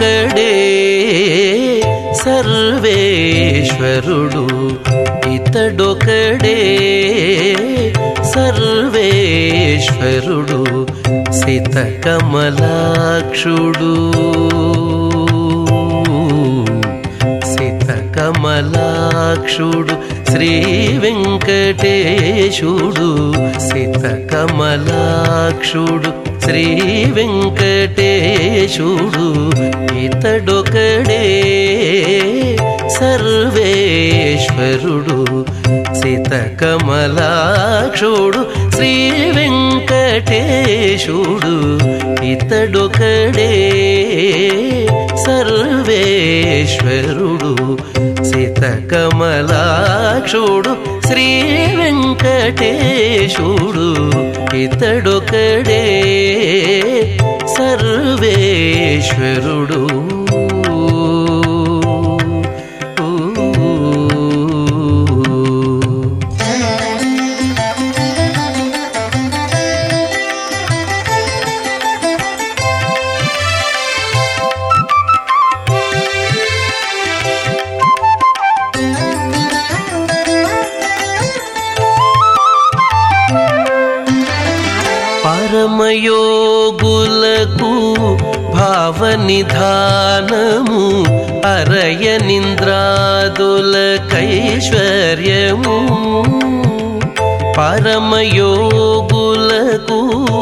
ఇతడొకడే సర్వేశ్వరుడు ఇతడొకడే సర్వేశ్వరుడు సితకమలాక్షుడు సితకమలాక్షుడు శ్రీ వెంకటేశుడు సితకమలాక్షుడు శ్రీ వెంకటేశుడు ఇతడొకడే సర్వేశ్వరుడు సితకమలాక్షుడు శ్రీ వెంకటేశుడు ఇతడొకడే సర్వేశ్వరుడు సితకమలాక్షుడు శ్రీ వెంకటేశుడు ఇతడొకడే సర్వేశ్వరుడు పరమయోగులకు భావనిధానము అరయ నింద్రాదులకైశ్వర్యము పరమయోగులకు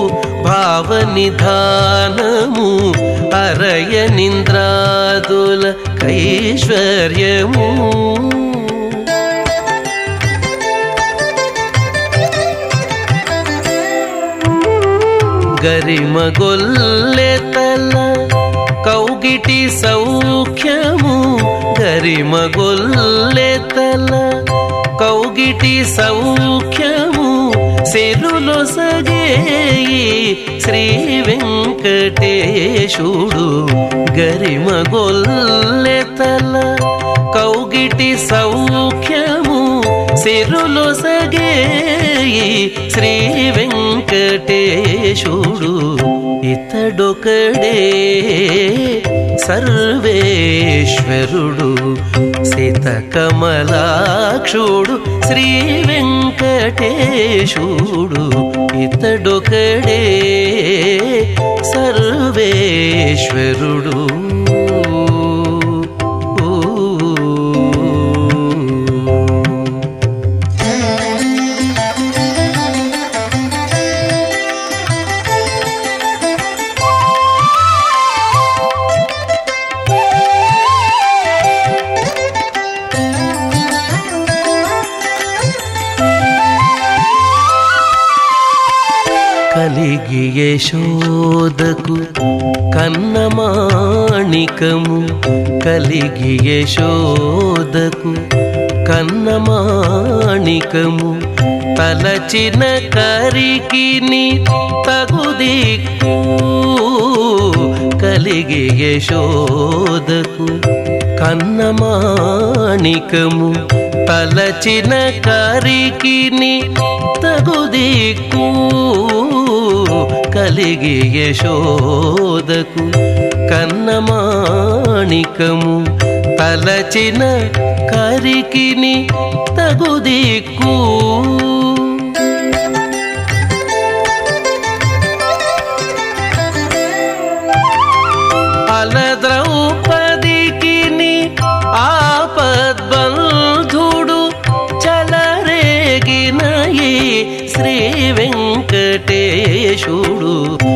భావనిధానము అరయ నింద్రాదులకైశ్వర్యము గరిమగొల్లెతల కౌగిటి సౌఖ్యము గరిమగొల్లెతల కౌగిటి సౌఖ్యము సిరులు సగేయి శ్రీ వెంకటేశుడు గరిమగొల్లెతల కౌగిటి సౌఖ్యము సిరులు సగేయి శ్రీ వెంకటేశుడు ఇతడొకడే సర్వేశ్వరుడు సితకమలాక్షుడు శ్రీ వెంకటేశుడు ఇతడొకడే సర్వేశ్వరుడు కలిగి యశోదకు కన్నమాణికము కలిగి యశోదకు కన్నమాణికము తలచిన కరికిని తగుదిక్కు కలిగి యశోదకు కన్నమాణికము తలచిన కరికిని తగుదిక్కు కలిగి యశోదకు కన్నమాణికము తలచిన కరికిని తగుదిక్కు అలద్రౌపదికిని ఆపద్బంధుడు చలరేగినయి శ్రీ వెంకటేశుడు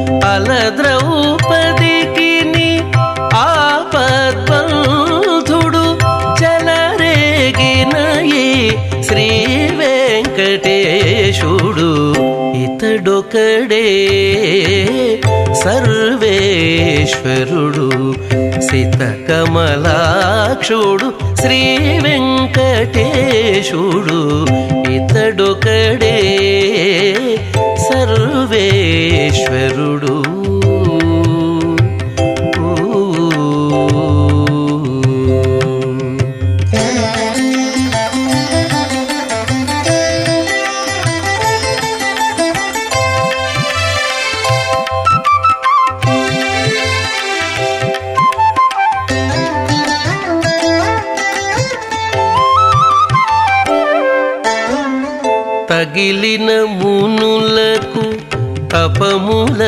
అలద్రౌపదికిని ఆపద్బంధుడు చలరేగినయి శ్రీ వెంకటేశుడు ఇతడొకడే సర్వేశ్వరుడు సితకమలాక్షుడు శ్రీ వెంకటేశుడు ఇతడొకడే సర్వేశ్వరుడు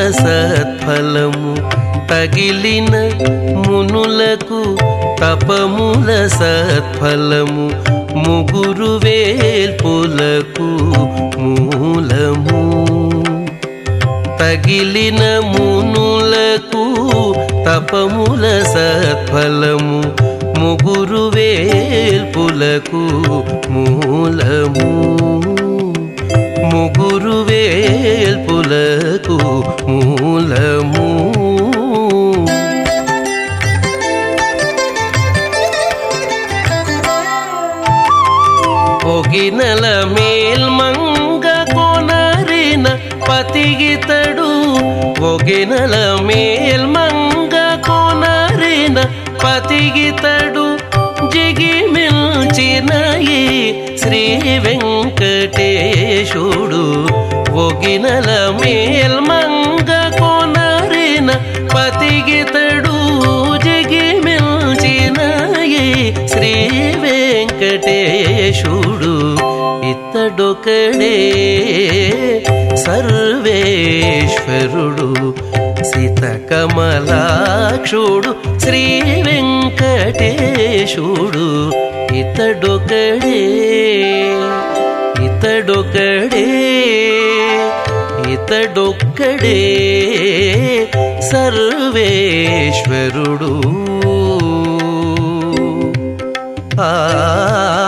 సత్ఫలము తగిలిన మునులకు తపముల సత్ఫలము ముగురు వేల్పులకు మూలము తగిలిన మునులకు తపముల సత్ఫలము ముగురు వేల్పులకు మూలము ముగురు వేల్పులకు మూలము పొగినల మేల్మంగ కొనరిన పతిగితడు పొగినల మేల్మంగ కొనరిన పతిగితడు జిగిమిల్చిన ఈ శ్రీ వెంకటేశుడు ఒగినల మేల్మంగ కొనరిన పతిగితడు జిగిమిల్చిన ఈ శ్రీ వెంకటేశుడు ఇతడొకడే సర్వేశ్వరుడు సీతకమలాక్షుడు శ్రీ వెంకటేశుడు ఇతడొకడే ఇతడొకడే ఇతడొక్కడే సర్వేశ్వరుడు ఆ